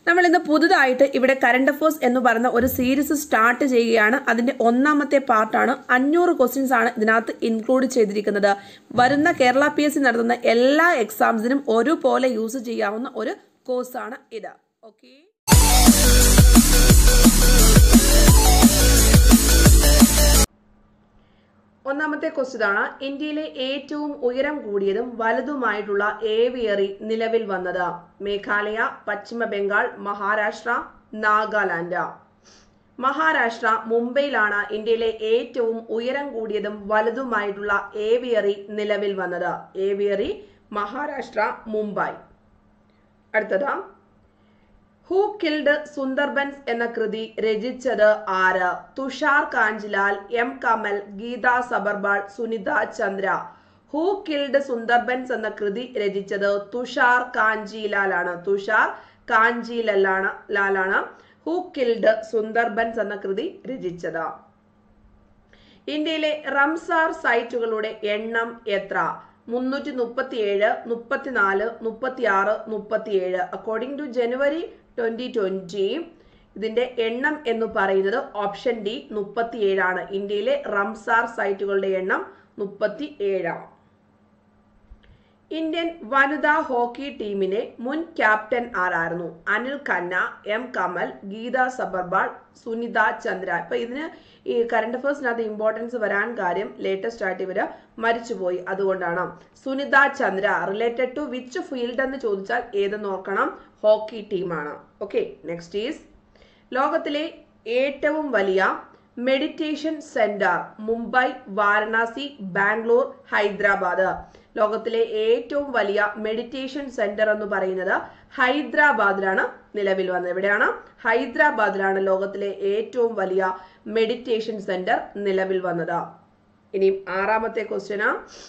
നമ്മൾ ഇന്ന് പുതുതായിട്ട് ഇവിടെ കറണ്ട് അഫേഴ്സ് എന്ന് പറയുന്ന ഒരു സീരീസ് സ്റ്റാർട്ട് ചെയ്യുകയാണ് അതിന്റെ ഒന്നാമത്തെ പാർട്ടാണ് അഞ്ഞൂറ് ക്വസ്റ്റ്യൻസ് ആണ് ഇതിനകത്ത് ഇൻക്ലൂഡ് ചെയ്തിരിക്കുന്നത് വരുന്ന കേരള പി എസ് സി നടത്തുന്ന എല്ലാ എക്സാംസിനും ഒരുപോലെ യൂസ് ചെയ്യാവുന്ന ഒരു കോഴ്സാണ് ഇത് ഓക്കെ ഒന്നാമത്തെ ക്വസ്റ്റ്യൻ ആണ് ഇന്ത്യയിലെ ഏറ്റവും ഉയരം കൂടിയതും വലുതുമായിട്ടുള്ള ഏവിയറി നിലവിൽ വന്നത് മേഘാലയ പശ്ചിമ ബംഗാൾ മഹാരാഷ്ട്ര നാഗാലാൻഡ് മഹാരാഷ്ട്ര മുംബൈയിലാണ് ഇന്ത്യയിലെ ഏറ്റവും ഉയരം കൂടിയതും വലുതുമായിട്ടുള്ള ഏവിയറി നിലവിൽ വന്നത് ഏവിയറി മഹാരാഷ്ട്ര മുംബൈ അടുത്തത് ഹൂ കിൽഡ് സുന്ദർബൻസ് എന്ന കൃതി രചിച്ചത് ആര് തുഷാർ കാഞ്ചിലാൽ എം കമൽ ഗീത സബർബാൾ സുനിത ചന്ദ്ര ഹൂ കിൽഡ് സുന്ദർബൻസ് എന്ന കൃതി രചിച്ചത് തുഷാർ കാഞ്ചിലാലാണ് തുഷാർ കാഞ്ചിലാലാണ് ലാലാണ് ഹൂ കിൽഡ് സുന്ദർബൻസ് എന്ന കൃതി രചിച്ചത് ഇന്ത്യയിലെ റംസാർ സൈറ്റുകളുടെ എണ്ണം എത്ര മുന്നൂറ്റി മുപ്പത്തിയേഴ് മുപ്പത്തിനാല് മുപ്പത്തിയാറ് മുപ്പത്തിയേഴ് according to January twenty twenty ഇതിന്റെ എണ്ണം എന്ന് പറയുന്നത് ഓപ്ഷൻ ഡി മുപ്പത്തിയേഴാണ് ഇന്ത്യയിലെ റംസാർ സൈറ്റുകളുടെ എണ്ണം മുപ്പത്തി ഏഴാണ് ഇന്ത്യൻ വനിതാ ഹോക്കി ടീമിനെ മുൻ ക്യാപ്റ്റൻ ആരായിരുന്നു അനിൽ ഖന്ന എം കമൽ ഗീത സബർബാൾ സുനിത ചന്ദ്ര ഇപ്പൊ ഇതിന് ഈ കറണ്ട് അഫേഴ്സിനകത്ത് ഇമ്പോർട്ടൻസ് വരാൻ കാര്യം ലേറ്റസ്റ്റ് ആയിട്ട് ഇവര് മരിച്ചുപോയി അതുകൊണ്ടാണ് Sunita Chandra related to which field എന്ന് ചോദിച്ചാൽ ഏതെന്ന് ഓർക്കണം ഹോക്കി ടീമാണ് ഓക്കെ നെക്സ്റ്റ് ഈസ് ലോകത്തിലെ ഏറ്റവും വലിയ മെഡിറ്റേഷൻ സെന്റർ മുംബൈ വാരണാസി ബാംഗ്ലൂർ ഹൈദരാബാദ് ലോകത്തിലെ ഏറ്റവും വലിയ മെഡിറ്റേഷൻ സെന്റർ എന്ന് പറയുന്നത് ഹൈദരാബാദിലാണ് നിലവിൽ വന്നത് എവിടെയാണ് ഹൈദരാബാദിലാണ് ലോകത്തിലെ ഏറ്റവും വലിയ മെഡിറ്റേഷൻ സെന്റർ നിലവിൽ വന്നത് ഇനി ആറാമത്തെ ക്വസ്റ്റ്യന്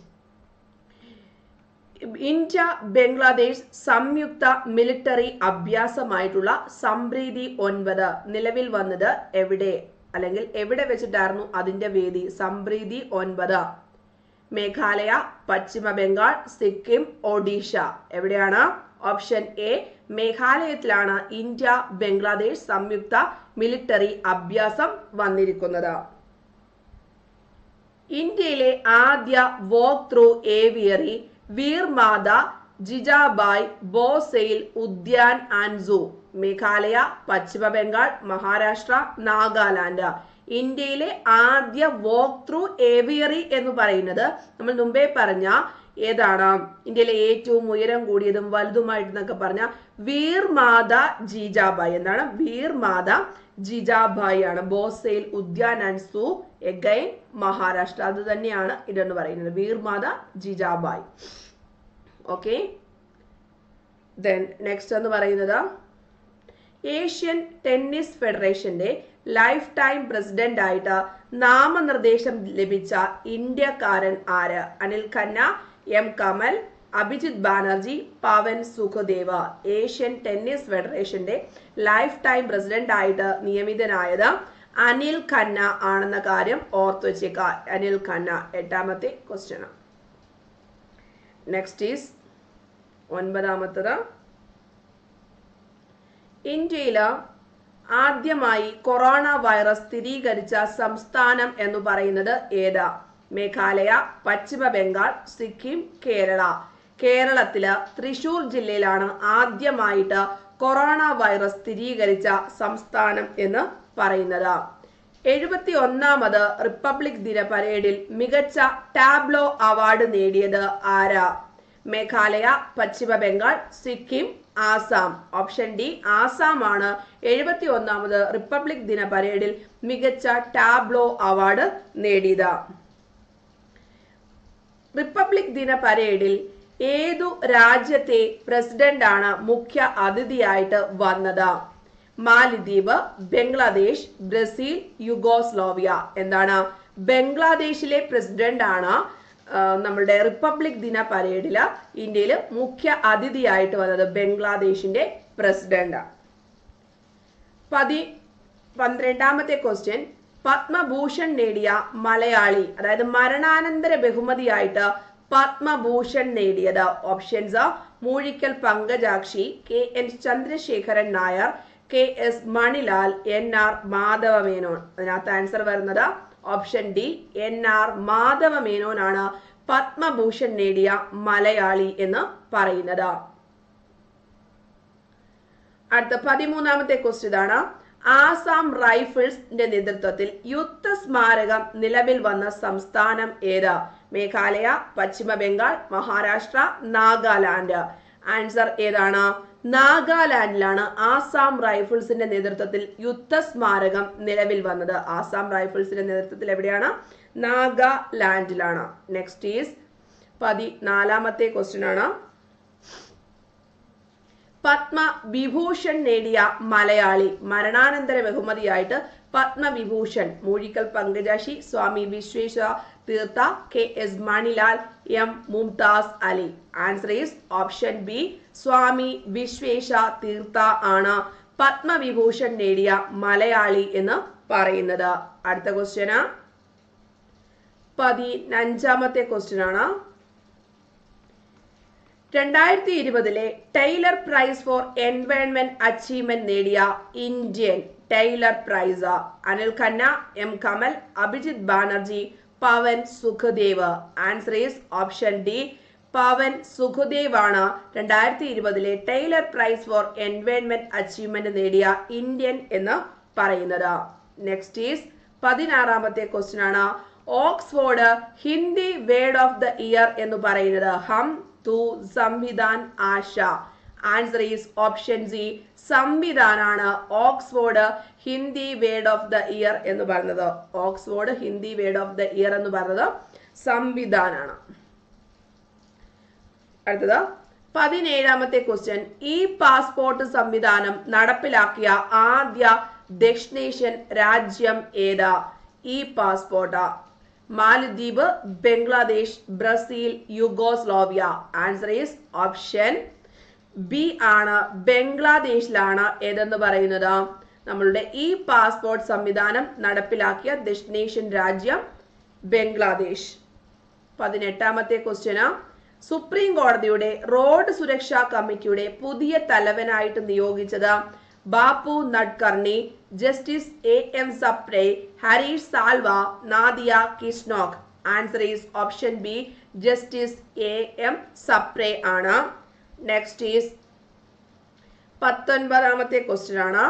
ഇന്ത്യ ബംഗ്ലാദേശ് സംയുക്ത മിലിറ്ററി അഭ്യാസമായിട്ടുള്ള സംപ്രീതി ഒൻപത് നിലവിൽ വന്നത് എവിടെ അല്ലെങ്കിൽ എവിടെ വെച്ചിട്ടായിരുന്നു അതിന്റെ വേദി സംപ്രീതി ഒൻപത് മേഘാലയ പശ്ചിമ ബംഗാൾ സിക്കിം ഒഡീഷ എവിടെയാണ് ഓപ്ഷൻ എ മേഘാലയത്തിലാണ് ഇന്ത്യ ബംഗ്ലാദേശ് സംയുക്ത മിലിറ്ററി അഭ്യാസം വന്നിരിക്കുന്നത് ഇന്ത്യയിലെ ആദ്യ walk through aviary Veermata Jijabai Bhosale Udyan and zoo Meghalaya Paschim Bengal Maharashtra Nagaland ഇന്ത്യയിലെ ആദ്യ വോക്ക് ത്രൂ ഏവിയറി എന്ന് പറയുന്നത് നമ്മൾ മുമ്പേ പറഞ്ഞ ഏതാണ് ഇന്ത്യയിലെ ഏറ്റവും ഉയരം കൂടിയതും വലുതുമായിട്ടെന്നൊക്കെ പറഞ്ഞ വീർമാത ജീജാബായ് എന്താണ് വീർമാത ജിജാബായ് ആണ് Bhosale Udyan and zoo again Maharashtra അത് തന്നെയാണ് ഇതെന്ന് പറയുന്നത് Veermata Jijabai okay then next എന്ന് പറയുന്നത് ഏഷ്യൻ ടെന്നീസ് ഫെഡറേഷന്റെ ലൈഫ് ടൈം പ്രസിഡന്റ് ആയിട്ട് നാമനിർദ്ദേശം ലഭിച്ച ഇന്ത്യക്കാരൻ ആര് Anil Khanna M Kamal Abhijit Banerjee Pavan Sukhdev Asian tennis ഫെഡറേഷന്റെ ലൈഫ് ടൈം പ്രസിഡന്റ് ആയിട്ട് നിയമിതനായത് അനിൽ ഖന്ന ആണെന്ന കാര്യം ഓർത്തു വെച്ചേക്ക അനിൽ ഖന്ന എട്ടാമത്തെ ക്വസ്റ്റ്യൻ നെക്സ്റ്റ് ഈസ് ഒൻപതാമത്തത് ഇന്ത്യയില് ആദ്യമായി കൊറോണ വൈറസ് സ്ഥിരീകരിച്ച സംസ്ഥാനം എന്ന് പറയുന്നത് ഏതാ മേഘാലയ പശ്ചിമ ബംഗാൾ സിക്കിം കേരള കേരളത്തില് തൃശൂർ ജില്ലയിലാണ് ആദ്യമായിട്ട് കൊറോണ വൈറസ് സ്ഥിരീകരിച്ച സംസ്ഥാനം എന്ന് പറയുന്നത് എഴുപത്തി ഒന്നാമത് റിപ്പബ്ലിക് ദിന പരേഡിൽ മികച്ച ടാബ്ലോ അവാർഡ് നേടിയത് ആരാ മേഘാലയ പശ്ചിമ ബംഗാൾ സിക്കിം ആസാം ഓപ്ഷൻ ഡി ആസാം ആണ് എഴുപത്തി ഒന്നാമത് റിപ്പബ്ലിക് ദിന പരേഡിൽ മികച്ച ടാബ്ലോ അവാർഡ് നേടിയത് റിപ്പബ്ലിക് ദിന പരേഡിൽ ഏതു രാജ്യത്തെ പ്രസിഡന്റ് ആണ് മുഖ്യ അതിഥിയായിട്ട് വന്നത് മാലിദ്വീപ് ബംഗ്ലാദേശ് ബ്രസീൽ യുഗോസ്ലോവിയ എന്താണ് ബംഗ്ലാദേശിലെ പ്രസിഡന്റ് ആണ് നമ്മളുടെ റിപ്പബ്ലിക് ദിന പരേഡില് ഇന്ത്യയിൽ മുഖ്യ അതിഥിയായിട്ട് വന്നത് ബംഗ്ലാദേശിന്റെ പ്രസിഡന്റ് പതി പന്ത്രണ്ടാമത്തെ ക്വസ്റ്റ്യൻ പത്മഭൂഷൺ നേടിയ മലയാളി അതായത് മരണാനന്തര ബഹുമതിയായിട്ട് പത്മഭൂഷൺ നേടിയത് options Moozhikkal Pankajakshi K N Chandrasekharan Nair K S Manilal N R Madhava Menon അതിനകത്ത് ആൻസർ വരുന്നത് option D N R Madhava മേനോനാണ് പത്മഭൂഷൺ നേടിയ മലയാളി എന്ന് പറയുന്നത് അടുത്ത പതിമൂന്നാമത്തെ ക്വസ്റ്റ്യൻ ഇതാണ് ആസാം റൈഫിൾസിന്റെ നേതൃത്വത്തിൽ യുദ്ധ സ്മാരകം നിലവിൽ വന്ന സംസ്ഥാനം ഏത് മേഘാലയ പശ്ചിമ ബംഗാൾ മഹാരാഷ്ട്ര നാഗാലാൻഡ് ആൻസർ ഏതാണ് നാഗാലാൻഡിലാണ് ആസാം റൈഫിൾസിന്റെ നേതൃത്വത്തിൽ യുദ്ധ സ്മാരകം നിലവിൽ വന്നത് ആസാം റൈഫിൾസിന്റെ നേതൃത്വത്തിൽ എവിടെയാണ് നാഗാലാൻഡിലാണ് നെക്സ്റ്റ് ഈസ് പതിനാലാമത്തെ ക്വസ്റ്റ്യൻ ആണ് പത്മവിഭൂഷൺ നേടിയ മലയാളി മരണാനന്തര ബഹുമതിയായിട്ട് Padma Vibhushan Moozhikkal Pankajakshi Swami Vishweshwara Teertha K S Manilal M Mumtaz Ali answer is option B Swami Vishwesha Teertha ആണ് പത്മവിഭൂഷൺ നേടിയ മലയാളി എന്ന് പറയുന്നത് അടുത്ത ക്വസ്റ്റ്യന് പതിനഞ്ചാമത്തെ ക്വസ്റ്റ്യൻ ആണ് രണ്ടായിരത്തി ഇരുപതിലെ Tyler prize for environment achievement നേടിയ Indian Tyler prize Anil Khanna M Kamal Abhijit Banerjee Pavan Sukhdev answer is option D Pavan Sukhdev ആണ് രണ്ടായിരത്തി ഇരുപതിലെ Tyler prize for environment achievement നേടിയ ഇന്ത്യൻ എന്ന് പറയുന്നത് നെക്സ്റ്റ് ഈസ് പതിനാറാമത്തെ ക്വസ്റ്റ്യൻ ആണ് Oxford Hindi word of the year എന്ന് പറയുന്നത് ഹം തു സംവിധാൻ ആശ ആൻസർ ഈസ് ഓപ്ഷൻ സി സംവിധാനാണ് Oxford Hindi word of the year എന്ന് പറയുന്നത് Oxford Hindi word of the year എന്ന് പറയുന്നത് സംവിധാനാണ് അടുത്തത് പതിനേഴാമത്തെ ക്വസ്റ്റ്യൻ ഈ പാസ്പോർട്ട് സംവിധാനം നടപ്പിലാക്കിയ ആദ്യ ദക്ഷിണേഷ്യൻ രാജ്യം ഏതാ ഈ പാസ്പോർട്ട് മാലദ്വീപ് Bangladesh Brazil Yugoslavia answer is option B ആണ് ബംഗ്ലാദേശിലാണ് ഏതെന്ന് പറയുന്നത് നമ്മളുടെ ഈ പാസ്പോർട്ട് സംവിധാനം നടപ്പിലാക്കിയ ദക്ഷിണേഷ്യൻ രാജ്യം ബംഗ്ലാദേശ് പതിനെട്ടാമത്തെ ക്വസ്റ്റ്യന് സുപ്രീം കോടതിയുടെ റോഡ് സുരക്ഷാ കമ്മിറ്റിയുടെ പുതിയ തലവനായിട്ട് നിയോഗിച്ചത് Bapu Nadkarni justice A M Sapre Harish Salve Nadia കിഷ്നോക് answer is option B justice A M Sapre ആണ് നെക്സ്റ്റ് ഈസ് പത്തൊൻപതാമത്തെ ക്വസ്റ്റ്യൻ ആണ്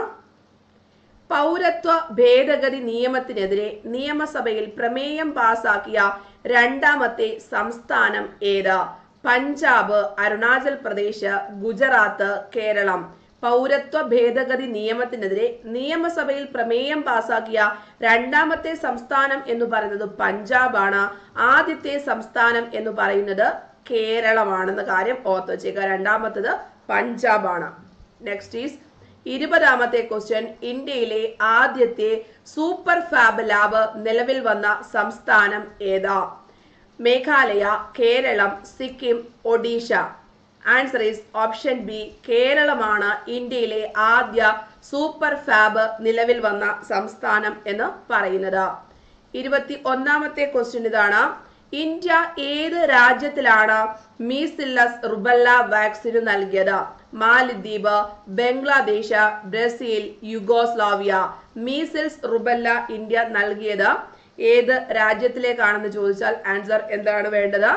പൗരത്വ ഭേദഗതി നിയമത്തിനെതിരെ നിയമസഭയിൽ പ്രമേയം പാസാക്കിയ രണ്ടാമത്തെ സംസ്ഥാനം ഏത് പഞ്ചാബ് അരുണാചൽ പ്രദേശ് ഗുജറാത്ത് കേരളം പൗരത്വ ഭേദഗതി നിയമത്തിനെതിരെ നിയമസഭയിൽ പ്രമേയം പാസാക്കിയ രണ്ടാമത്തെ സംസ്ഥാനം എന്ന് പറയുന്നത് പഞ്ചാബാണ് ആദ്യത്തെ സംസ്ഥാനം എന്ന് പറയുന്നത് കേരളമാണെന്ന കാര്യം ഓർത്ത് വെച്ചേക്കുക രണ്ടാമത്തത് പഞ്ചാബാണ് നെക്സ്റ്റ് ഈസ് ഇരുപതാമത്തെ ക്വസ്റ്റ്യൻ ഇന്ത്യയിലെ ആദ്യത്തെ സൂപ്പർ ഫാബ് ലാബ് നിലവിൽ വന്ന സംസ്ഥാനം ഏതാ Meghalaya Keralam Sikkim Odisha answer is option B കേരളമാണ് ഇന്ത്യയിലെ ആദ്യ സൂപ്പർ ഫാബ് നിലവിൽ വന്ന സംസ്ഥാനം എന്ന് പറയുന്നത് ഇരുപത്തി ഒന്നാമത്തെ ക്വസ്റ്റ്യൻ ഇതാണ് ഇന്ത്യ ഏത് രാജ്യത്തിലാണ് മീസില്ലസ് റുബല്ല വാക്സിന് നൽകിയത് മാലിദ്വീപ് Bangladesh Brazil Yugoslavia measles rubella India നൽകിയത് ഏത് രാജ്യത്തിലേക്കാണെന്ന് ചോദിച്ചാൽ ആൻസർ എന്താണ് വേണ്ടത്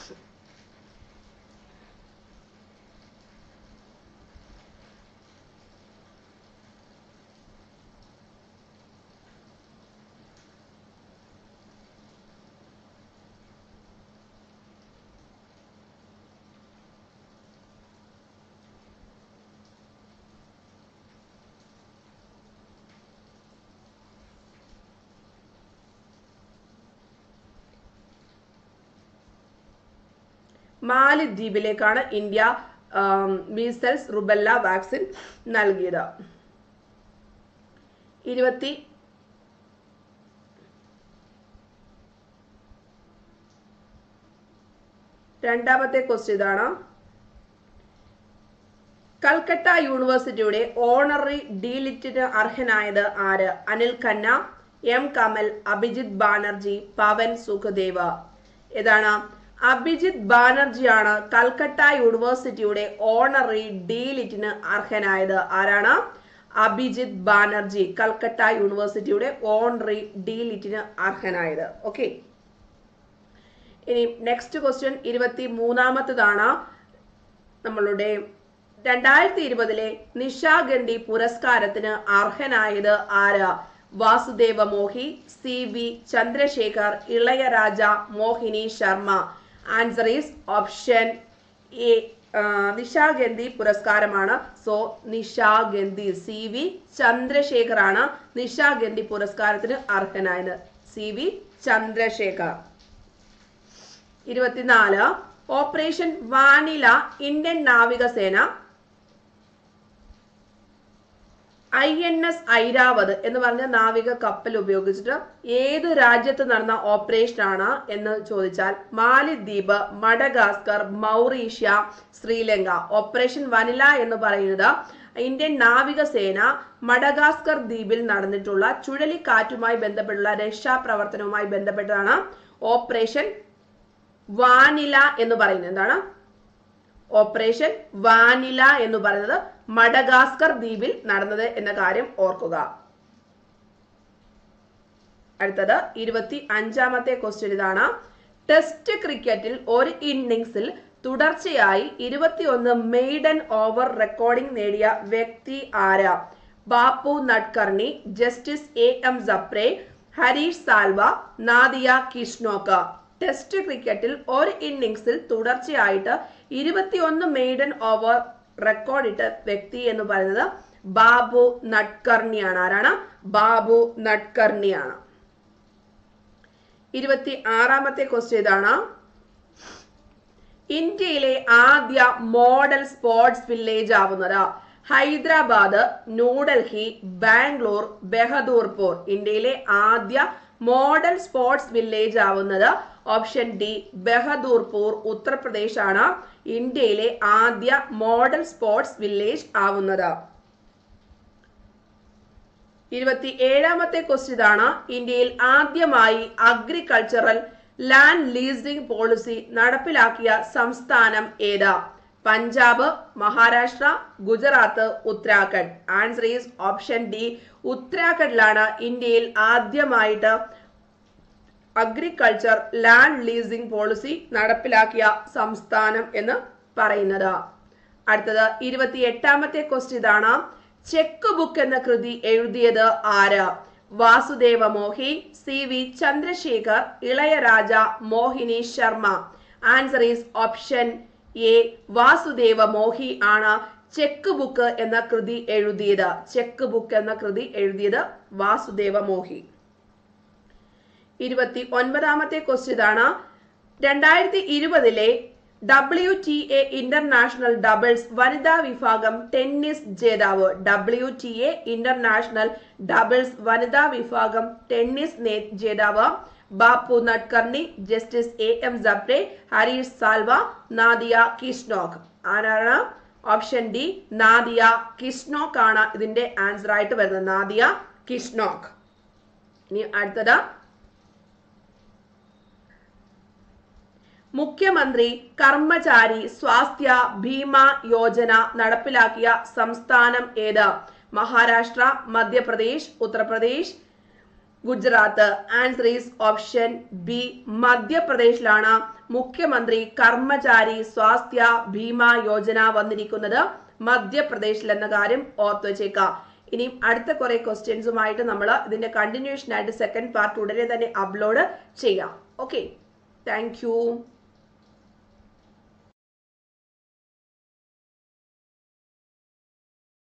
മാലിദ്വീപിലേക്കാണ് ഇന്ത്യ മീസൽസ് റുബല്ല വാക്സിൻ നൽകിയത് ഇരുപത്തി രണ്ടാമത്തെ ക്വസ്റ്റ്യൻ ഇതാണ് കൽക്കട്ട യൂണിവേഴ്സിറ്റിയുടെ ഓണററി ഡീലിറ്റിന് അർഹനായത് ആര് അനിൽ ഖന്ന എം കമൽ അഭിജിത് ബാനർജി പവൻ സുഖദേവ് ഏതാണ് അഭിജിത് ബാനർജിയാണ് കൽക്കട്ട യൂണിവേഴ്സിറ്റിയുടെ ഓണറി ഡീലിറ്റിന് അർഹനായത് ആരാണ് അഭിജിത് ബാനർജി കൽക്കട്ട യൂണിവേഴ്സിറ്റിയുടെ ഓണറി ഡീലിറ്റിന് അർഹനായത് ഓക്കെ ഇനി നെക്സ്റ്റ് ക്വസ്റ്റ്യൻ ഇരുപത്തി മൂന്നാമത്തതാണ് നമ്മളുടെ രണ്ടായിരത്തി ഇരുപതിലെ നിശാഗന്ധി പുരസ്കാരത്തിന് അർഹനായത് ആര് Vasudeva Mohi C V Chandrasekhar Ilaiyaraaja Mohini Sharma answer is option A Nishagandhi പുരസ്കാരമാണ് so Nishagandhi C V Chandrasekhar ആണ് നിശാഗന്ധി പുരസ്കാരത്തിന് അർഹനായത് സി വി ചന്ദ്രശേഖർ ഇരുപത്തിനാല് ഓപ്പറേഷൻ വാനില ഇന്ത്യൻ നാവികസേന ഐ എൻ എസ് ഐരാവത് എന്ന് പറഞ്ഞ നാവിക കപ്പൽ ഉപയോഗിച്ചിട്ട് ഏത് രാജ്യത്ത് നടന്ന ഓപ്പറേഷൻ ആണ് എന്ന് ചോദിച്ചാൽ മാലിദ്വീപ് Madagascar Mauritius Sri Lanka operation vanilla എന്ന് പറയുന്നത് ഇന്ത്യൻ നാവികസേന മഡഗാസ്കർ ദ്വീപിൽ നടന്നിട്ടുള്ള ചുഴലിക്കാറ്റുമായി ബന്ധപ്പെട്ടുള്ള രക്ഷാപ്രവർത്തനവുമായി ബന്ധപ്പെട്ടതാണ് ഓപ്പറേഷൻ വാനില എന്ന് പറയുന്നത് എന്താണ് ഓപ്പറേഷൻ വാനില എന്ന് പറയുന്നത് മഡഗാസ്കർ ദ്വീപിൽ നടന്നത് എന്ന കാര്യം ഓർക്കുക അടുത്തത് ഇരുപത്തി അഞ്ചാമത്തെ ക്വസ്റ്റ്യൻ ഇതാണ് ടെസ്റ്റ് ക്രിക്കറ്റിൽ ഒരു ഇന്നിംഗ്സിൽ തുടർച്ചയായി ഇരുപത്തിയൊന്ന് മെയ്ഡൻ ഓവർ റെക്കോർഡിംഗ് നേടിയ വ്യക്തി ആരാ Bapu Nadkarni justice A M Sapre Harish Salve Nadia Kichenok test ക്രിക്കറ്റിൽ ഒരു ഇന്നിംഗ്സിൽ തുടർച്ചയായിട്ട് ഇരുപത്തിയൊന്ന് മെയ്ഡൻ ഓവർ റെക്കോർഡിട്ട വ്യക്തി എന്ന് പറയുന്നത് ബാബു നട്കർണിയാണ് ആരാണ് ബാബു നട്കർണിയാണ് ഇരുപത്തി ആറാമത്തെ ക്വസ്റ്റ്യൻ ഇതാണ് ഇന്ത്യയിലെ ആദ്യ മോഡൽ സ്പോർട്സ് വില്ലേജ് ആവുന്നത് ഹൈദരാബാദ് ന്യൂഡൽഹി ബാംഗ്ലൂർ ബഹദൂർപൂർ ഇന്ത്യയിലെ ആദ്യ മോഡൽ സ്പോർട്സ് വില്ലേജ് ആവുന്നത് ഓപ്ഷൻ ഡി ബഹദൂർപൂർ ഉത്തർപ്രദേശ് ആണ് ഇന്ത്യയിലെ ആദ്യ മോഡൽ സ്പോർട്സ് വില്ലേജ് ആവുന്നത് ഇരുപത്തി ഏഴാമത്തെ ക്വസ്റ്റ്യൻ ഇതാണ് ഇന്ത്യയിൽ ആദ്യമായി അഗ്രികൾച്ചറൽ ലാൻഡ് ലീസിംഗ് പോളിസി നടപ്പിലാക്കിയ സംസ്ഥാനം ഏതാ Punjab Maharashtra Gujarat Uttarakhand answer is option D ഉത്തരാഖണ്ഡിലാണ് ഇന്ത്യയിൽ ആദ്യമായിട്ട് അഗ്രികൾച്ചർ ലാൻഡ് ലീസിംഗ് പോളിസി നടപ്പിലാക്കിയ സംസ്ഥാനം എന്ന് പറയുന്നത് അടുത്തത് ഇരുപത്തി എട്ടാമത്തെ ക്വസ്റ്റ്യൻ ഇതാണ് ചെക്ക് ബുക്ക് എന്ന കൃതി എഴുതിയത് ആര് Vasudeva Mohi C V Chandrasekhar Ilaiyaraaja Mohini Sharma answer is option A Vasudeva Mohi ആണ് ചെക്ക് ബുക്ക് എന്ന കൃതി എഴുതിയത് ചെക്ക് ബുക്ക് എന്ന കൃതി എഴുതിയത് വാസുദേവ മോഹി ഇരുപത്തി ഒൻപതാമത്തെ ക്വസ്റ്റ്യൻ ഇതാണ് രണ്ടായിരത്തി ഇരുപതിലെ W T A international doubles വനിതാ വിഭാഗം ടെന്നീസ് ജേതാവ് W T A international doubles വനിതാ വിഭാഗം ടെന്നീസ് നേ- ജേതാവ് Bapu Nadkarni justice A M Sapre Harish Salve Nadia Kichenok ആരാണ് ഓപ്ഷൻ ഡി നാദിയ കിഷ്നോക്ക് ആണ് ഇതിന്റെ ആൻസർ ആയിട്ട് വരുന്നത് നാദിയ കിഷ്നോക്ക് ഇനി അടുത്തത് മുഖ്യമന്ത്രി കർമ്മചാരി സ്വാസ്ഥ്യ ഭീമ യോജന നടപ്പിലാക്കിയ സംസ്ഥാനം ഏത് Maharashtra Madhya Pradesh Uttar Pradesh Gujarat answer is option B മധ്യപ്രദേശിലാണ് മുഖ്യമന്ത്രി കർമ്മചാരി സ്വാസ്ഥ്യ ഭീമ യോജന വന്നിരിക്കുന്നത് മധ്യപ്രദേശിൽ എന്ന കാര്യം ഓർത്ത് വെച്ചേക്കാം ഇനിയും അടുത്ത കുറെ ക്വസ്റ്റ്യൻസുമായിട്ട് നമ്മൾ ഇതിന്റെ കണ്ടിന്യൂഷൻ ആയിട്ട് സെക്കൻഡ് പാർട്ട് ഉടനെ തന്നെ അപ്ലോഡ് ചെയ്യാം ഓക്കെ താങ്ക്